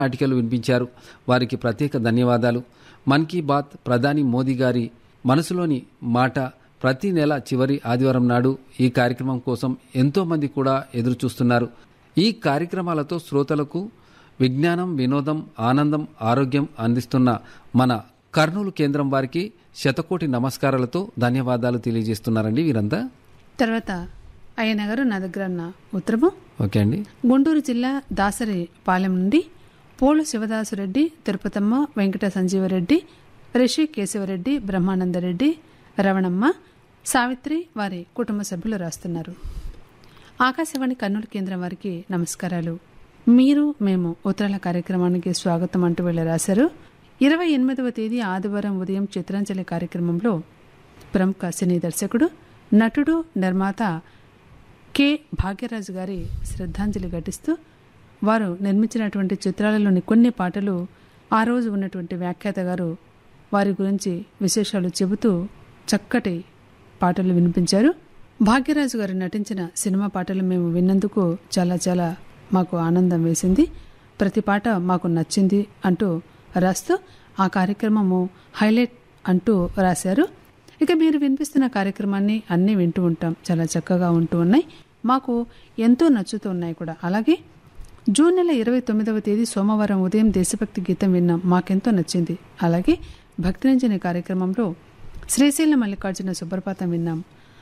నాటికలు వినిపించారు వారికి ప్రత్యేక ధన్యవాదాలు మన్ కీ బాత్ ప్రధాని మోదీ గారి మనసులోని మాట ప్రతి నెల చివరి ఆదివారం నాడు ఈ కార్యక్రమం కోసం ఎంతో మంది కూడా ఎదురు చూస్తున్నారు ఈ కార్యక్రమాలతో శ్రోతలకు విజ్ఞానం వినోదం ఆనందం ఆరోగ్యం అందిస్తున్న మన కర్నూలు కేంద్రం వారికి శతకోటి నమస్కారాలతో ధన్యవాదాలు తెలియజేస్తున్నారండి వీరంతా తర్వాత అయ్యన్న గారు నా దగ్గర ఉన్న ఉత్తరము ఓకే అండి గుంటూరు జిల్లా దాసరి పాలెం నుండి పోలు శివదాసురెడ్డి తిరుపతమ్మ వెంకట సంజీవరెడ్డి రిషి కేశవరెడ్డి బ్రహ్మానందరెడ్డి రవణమ్మ సావిత్రి వారి కుటుంబ సభ్యులు రాస్తున్నారు ఆకాశవాణి కర్నూలు కేంద్రం వారికి నమస్కారాలు మీరు మేము ఉత్తరాల కార్యక్రమానికి స్వాగతం అంటూ వీళ్ళు రాశారు ఇరవై ఎనిమిదవ తేదీ ఆదివారం ఉదయం చిత్రాంజలి కార్యక్రమంలో ప్రముఖ సినీ దర్శకుడు నటుడు నిర్మాత కె భాగ్యరాజు గారి శ్రద్ధాంజలి ఘటిస్తూ వారు నిర్మించినటువంటి చిత్రాలలోని కొన్ని పాటలు ఆ రోజు ఉన్నటువంటి వ్యాఖ్యాత గారు వారి గురించి విశేషాలు చెబుతూ చక్కటి పాటలు వినిపించారు భాగ్యరాజు గారు నటించిన సినిమా పాటలు మేము విన్నందుకు చాలా చాలా మాకు ఆనందం వేసింది ప్రతి పాట మాకు నచ్చింది అంటూ రాస్తూ ఆ కార్యక్రమము హైలైట్ అంటూ రాశారు ఇక మీరు వినిపిస్తున్న కార్యక్రమాన్ని అన్నీ వింటూ ఉంటాం చాలా చక్కగా ఉంటూ ఉన్నాయి మాకు ఎంతో నచ్చుతూ ఉన్నాయి కూడా అలాగే జూన్ నెల ఇరవై తొమ్మిదవ తేదీ సోమవారం ఉదయం దేశభక్తి గీతం విన్నాం మాకెంతో నచ్చింది అలాగే భక్తిరంజని కార్యక్రమంలో శ్రీశైలం మల్లికార్జున సుప్రభాతం విన్నాం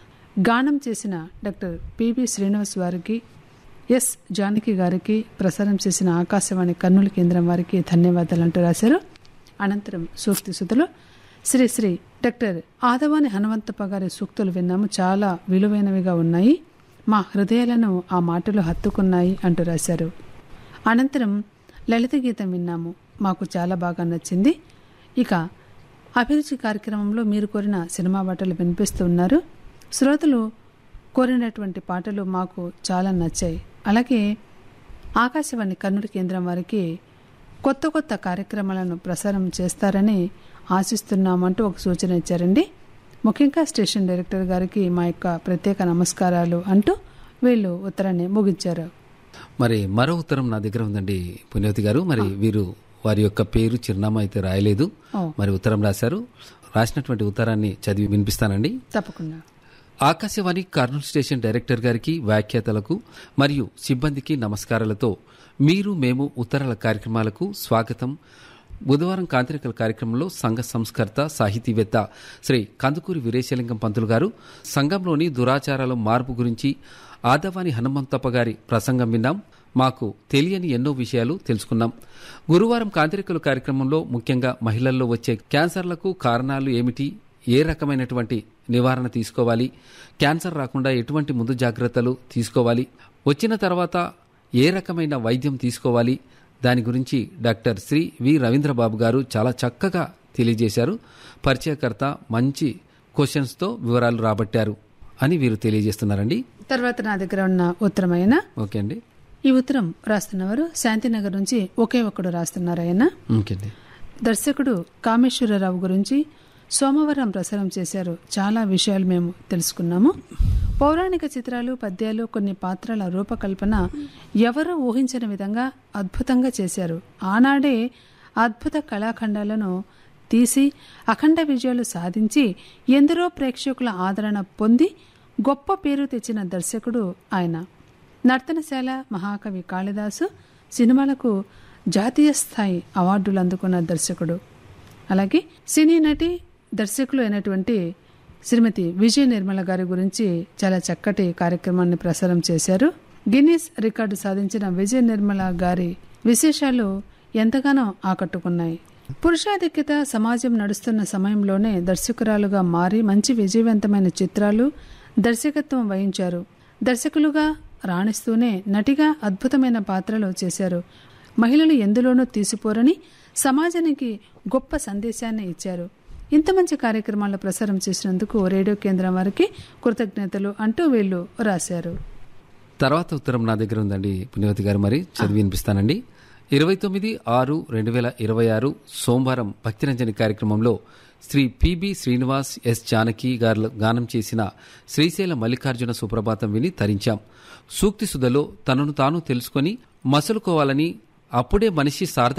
గానం చేసిన డాక్టర్ పిబి శ్రీనివాస్ వారికి ఎస్ జానకి గారికి ప్రసారం చేసిన ఆకాశవాణి కర్నూలు కేంద్రం వారికి ధన్యవాదాలు అంటూ రాశారు అనంతరం సూక్తి సుధలో శ్రీ శ్రీ డాక్టర్ ఆదవాని హనుమంతప్ప గారి సూక్తులు విన్నాము చాలా విలువైనవిగా ఉన్నాయి మా హృదయాలను ఆ మాటలు హత్తుకున్నాయి అంటూ రాశారు అనంతరం లలిత గీతం విన్నాము మాకు చాలా బాగా నచ్చింది ఇక అభిరుచి కార్యక్రమంలో మీరు కోరిన సినిమా పాటలు వినిపిస్తూ ఉన్నారు శ్రోతలు కోరినటువంటి పాటలు మాకు చాలా నచ్చాయి అలాగే ఆకాశవాణి కర్నూలు కేంద్రం వారికి కొత్త కొత్త కార్యక్రమాలను ప్రసారం చేస్తారని ఆశిస్తున్నామంటూ ఒక సూచన ఇచ్చారండి ముఖ్యంగా స్టేషన్ డైరెక్టర్ గారికి మా యొక్క ప్రత్యేక నమస్కారాలు అంటూ వీళ్ళు ఉత్తరాన్ని ముగించారు మరి మరో ఉత్తరం నా దగ్గర ఉందండి పుణ్యవతి గారు మరి వీరు వారి యొక్క పేరు చిరునామా అయితే రాయలేదు ఓ. మరి ఉత్తరం రాశారు రాసినటువంటి ఉత్తరాన్ని చదివి వినిపిస్తానండి తప్పకుండా ఆకాశవాణి కర్నూలు స్టేషన్ డైరెక్టర్ గారికి వ్యాఖ్యాతలకు మరియు సిబ్బందికి నమస్కారాలతో మీరు మేము ఉత్తరాల కార్యక్రమాలకు స్వాగతం బుధవారం కాంతిరికల కార్యక్రమంలో సంఘ సంస్కర్త సాహితీవేత్త శ్రీ కందుకూరి వీరేశలింగం పంతులు గారు సంఘంలోని దురాచారాల మార్పు గురించి ఆదవాని హనుమంతప్ప గారి ప్రసంగం విన్నాం మాకు తెలియని ఎన్నో విషయాలు తెలుసుకున్నాం గురువారం కాంతిరికలు కార్యక్రమంలో ముఖ్యంగా మహిళల్లో వచ్చే క్యాన్సర్లకు కారణాలు ఏమిటి ఏ రకమైనటువంటి నివారణ తీసుకోవాలి క్యాన్సర్ రాకుండా ఎటువంటి ముందు జాగ్రత్తలు తీసుకోవాలి వచ్చిన తర్వాత ఏ రకమైన వైద్యం తీసుకోవాలి దాని గురించి డాక్టర్ శ్రీ వి రవీంద్రబాబు గారు చాలా చక్కగా తెలియజేశారు పరిచయకర్త మంచి క్వశ్చన్స్తో వివరాలు రాబట్టారు అని వీరు తెలియజేస్తున్నారండి తర్వాత నా దగ్గర ఉన్న ఉత్తరమైన ఓకే అండి ఈ ఉత్తరం రాస్తున్నవారు శాంతినగర్ నుంచి ఒకే ఒక్కడు రాస్తున్నారు ఆయన ఓకే అండి దర్శకుడు కామేశ్వరరావు గురించి సోమవారం ప్రసారం చేశారు చాలా విషయాలు మేము తెలుసుకున్నాము పౌరాణిక చిత్రాలు పద్యాలు కొన్ని పాత్రల రూపకల్పన ఎవరూ ఊహించని విధంగా అద్భుతంగా చేశారు ఆనాడే అద్భుత కళాఖండాలను తీసి అఖండ విజయాలు సాధించి ఎందరో ప్రేక్షకుల ఆదరణ పొంది గొప్ప పేరు తెచ్చిన దర్శకుడు ఆయన నర్తనశాల మహాకవి కాళిదాసు సినిమాలకు జాతీయ స్థాయి అవార్డులు అందుకున్న దర్శకుడు అలాగే సినీ నటి దర్శకులు అయినటువంటి శ్రీమతి విజయ నిర్మల గారి గురించి చాలా చక్కటి కార్యక్రమాన్ని ప్రసారం చేశారు గిన్నీస్ రికార్డు సాధించిన విజయ నిర్మల గారి విశేషాలు ఎంతగానో ఆకట్టుకున్నాయి పురుషాధిక్యత సమాజం నడుస్తున్న సమయంలోనే దర్శకురాలుగా మారి మంచి విజయవంతమైన చిత్రాలు దర్శకత్వం వహించారు దర్శకులుగా రాణిస్తూనే నటిగా అద్భుతమైన పాత్రలు చేశారు మహిళలు ఎందులోనూ తీసిపోరని సమాజానికి గొప్ప సందేశాన్ని ఇచ్చారు ఇంత మంచి కార్యక్రమాలు ప్రసారం చేసినందుకు రేడియో కేంద్రం వారికి కృతజ్ఞతలు అంటూ వీళ్ళు రాశారు తర్వాత ఉత్తరం నా దగ్గర ఉందండి పుణ్యవతి గారు మరి చదివి వినిపిస్తానండి ఇరవై తొమ్మిది ఆరు రెండు వేల ఇరవై ఆరు సోమవారం భక్తిరంజని కార్యక్రమంలో శ్రీ పిబి శ్రీనివాస్ ఎస్ జానకి గారు గానం చేసిన శ్రీశైల మల్లికార్జున సుప్రభాతం విని తరించాం సూక్తి సుధలో తనను తాను తెలుసుకొని మసలుకోవాలని అప్పుడే మనిషి సార్థ